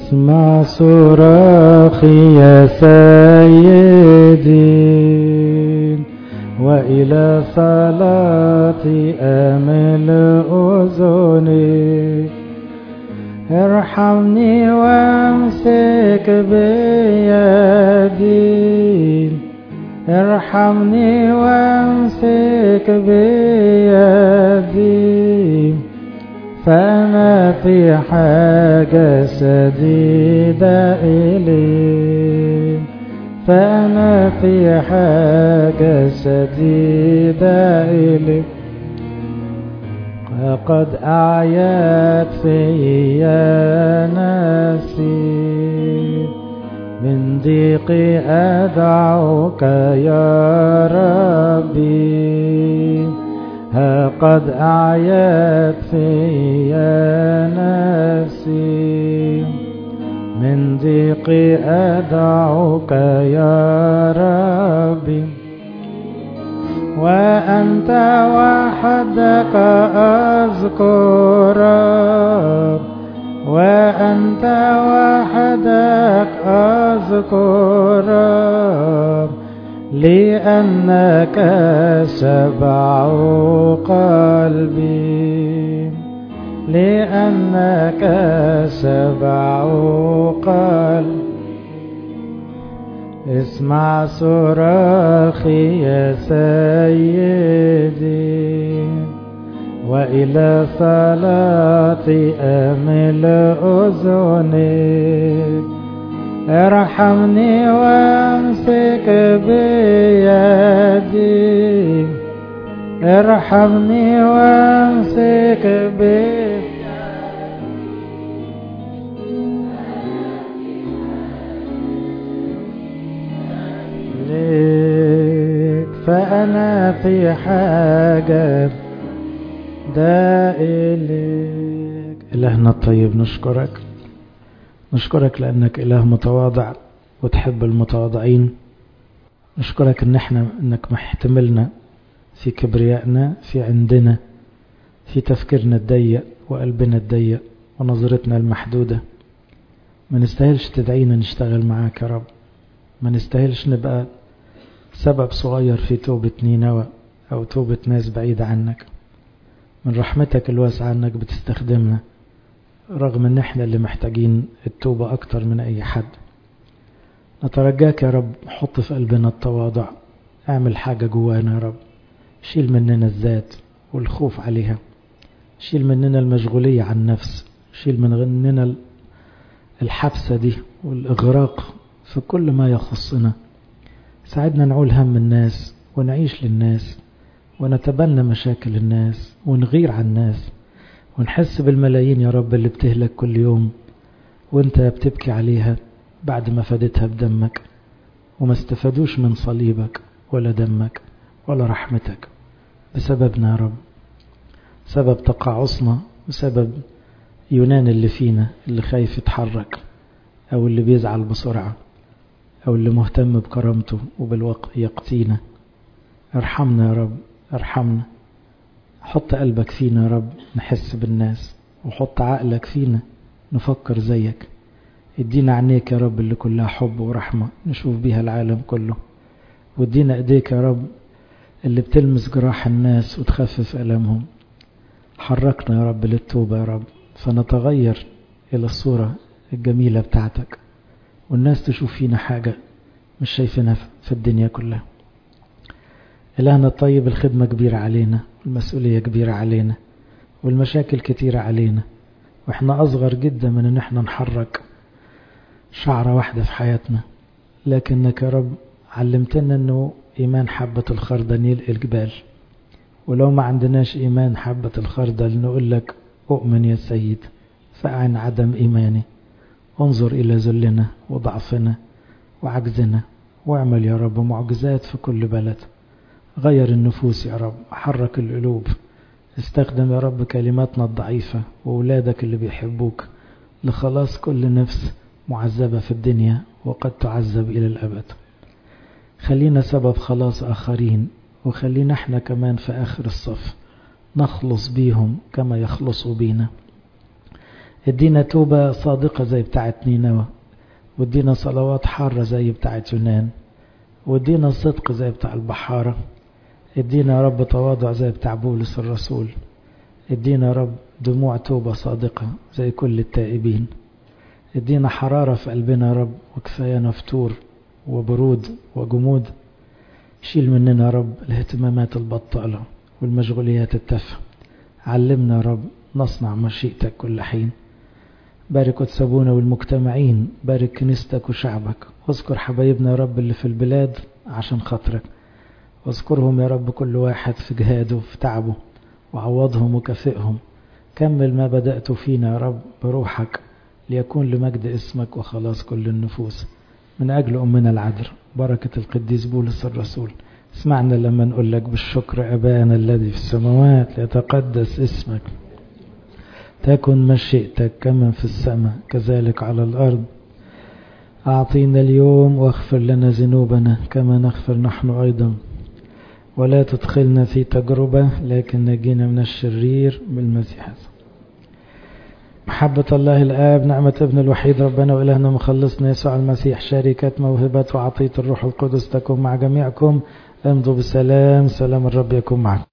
اسمع صراخي يا سيدي وإلى صلاتي أمل أذني ارحمني وامسك بيدي ارحمني وامسك بيدي فأنا في حاجة شديدة إليك فأنا في حاجة شديدة إليك قد أعيت في نفسي من ضيقي أدعوك يا ربي ها قد أعيت في نفسي من ضيقي أدعوك يا ربي وأنت وحدك أذكرك وأنت وحدك أذكرك لأنك شبع قلبي لأنك شبع قلبي اسمع صراخي يا سيدي وإلى صلاتي أمل أذنك ارحمني وامسك بيدي ارحمني وامسك بيدي ليك فأنا في حاجة دائلك إلهنا الطيب نشكرك نشكرك لأنك إله متواضع وتحب المتواضعين نشكرك إن احنا إنك محتملنا في كبريائنا في عندنا في تفكيرنا الضيق وقلبنا الضيق ونظرتنا المحدودة ما نستاهلش تدعينا نشتغل معاك يا رب ما نستاهلش نبقى سبب صغير في توبة نينوى أو توبة ناس بعيدة عنك من رحمتك الواسعة أنك بتستخدمنا رغم ان احنا اللي محتاجين التوبة اكتر من اي حد نترجاك يا رب حط في قلبنا التواضع اعمل حاجة جوانا يا رب شيل مننا الذات والخوف عليها شيل مننا المشغولية عن النفس شيل مننا الحبسة دي والإغراق في كل ما يخصنا ساعدنا نعول هم الناس ونعيش للناس ونتبنى مشاكل الناس ونغير عن الناس ونحس بالملايين يا رب اللي بتهلك كل يوم وانت بتبكي عليها بعد ما فدتها بدمك وما استفادوش من صليبك ولا دمك ولا رحمتك بسببنا يا رب سبب تقاعصنا وسبب يونان اللي فينا اللي خايف يتحرك او اللي بيزعل بسرعة او اللي مهتم بكرامته وبالوقت يقتينا ارحمنا يا رب ارحمنا حط قلبك فينا يا رب نحس بالناس وحط عقلك فينا نفكر زيك ادينا عينيك يا رب اللي كلها حب ورحمة نشوف بيها العالم كله وادينا ايديك يا رب اللي بتلمس جراح الناس وتخفف ألمهم حركنا يا رب للتوبة يا رب فنتغير إلى الصورة الجميلة بتاعتك والناس تشوف فينا حاجة مش شايفينها في الدنيا كلها إلهنا الطيب الخدمة كبيرة علينا المسؤولية كبيرة علينا والمشاكل كتيرة علينا واحنا أصغر جدا من ان احنا نحرك شعرة واحدة في حياتنا لكنك يا رب علمتنا انه ايمان حبة الخردل يلقي الجبال ولو ما عندناش ايمان حبة الخردل نقول لك اؤمن يا سيد فأعن عدم ايماني انظر الى ذلنا وضعفنا وعجزنا واعمل يا رب معجزات في كل بلد غير النفوس يا رب حرك القلوب استخدم يا رب كلماتنا الضعيفة وولادك اللي بيحبوك لخلاص كل نفس معذبة في الدنيا وقد تعذب إلى الأبد خلينا سبب خلاص آخرين وخلينا احنا كمان في آخر الصف نخلص بيهم كما يخلصوا بينا ادينا توبة صادقة زي بتاعت نينوى وادينا صلوات حارة زي بتاعت يونان وادينا صدق زي بتاع البحارة ادينا يا رب تواضع زي بتاع بولس الرسول ادينا يا رب دموع توبة صادقة زي كل التائبين ادينا حرارة في قلبنا يا رب وكفايانا فتور وبرود وجمود شيل مننا يا رب الاهتمامات البطالة والمشغوليات التافهة علمنا يا رب نصنع مشيئتك كل حين بارك وتسابونا والمجتمعين بارك كنيستك وشعبك واذكر حبايبنا يا رب اللي في البلاد عشان خاطرك واذكرهم يا رب كل واحد في جهاده في تعبه وعوضهم وكافئهم كمل ما بدأت فينا يا رب بروحك ليكون لمجد اسمك وخلاص كل النفوس من أجل أمنا العذر بركة القديس بولس الرسول اسمعنا لما نقول لك بالشكر أبانا الذي في السماوات ليتقدس اسمك تكن مشيئتك كما في السماء كذلك على الأرض أعطينا اليوم واغفر لنا ذنوبنا كما نغفر نحن أيضا ولا تدخلنا في تجربة لكن نجينا من الشرير بالمسيح محبة الله الآب نعمة ابن الوحيد ربنا وإلهنا مخلصنا يسوع المسيح شركة موهبة وعطية الروح القدس تكون مع جميعكم امضوا بسلام سلام الرب يكون معكم